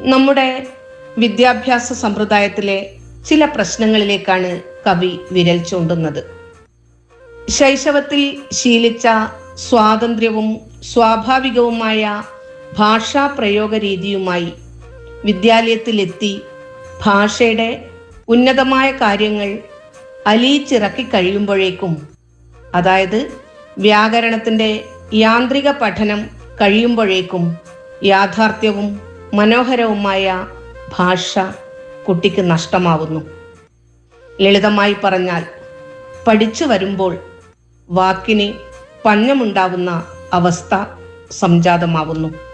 നമ്മുടെ വിദ്യാഭ്യാസ സമ്പ്രദായത്തിലെ ചില പ്രശ്നങ്ങളിലേക്കാണ് കവി വിരൽ ചൂണ്ടുന്നത് ശൈശവത്തിൽ ശീലിച്ച സ്വാതന്ത്ര്യവും സ്വാഭാവികവുമായ ഭാഷാ പ്രയോഗ രീതിയുമായി വിദ്യാലയത്തിലെത്തി ഭാഷയുടെ ഉന്നതമായ കാര്യങ്ങൾ അലിയിച്ചിറക്കി കഴിയുമ്പോഴേക്കും അതായത് വ്യാകരണത്തിൻ്റെ യാന്ത്രിക പഠനം കഴിയുമ്പോഴേക്കും യാഥാർത്ഥ്യവും മനോഹരവുമായ ഭാഷ കുട്ടിക്ക് നഷ്ടമാവുന്നു ലളിതമായി പറഞ്ഞാൽ പഠിച്ചു വരുമ്പോൾ വാക്കിന് പഞ്ഞമുണ്ടാവുന്ന അവസ്ഥ സംജാതമാവുന്നു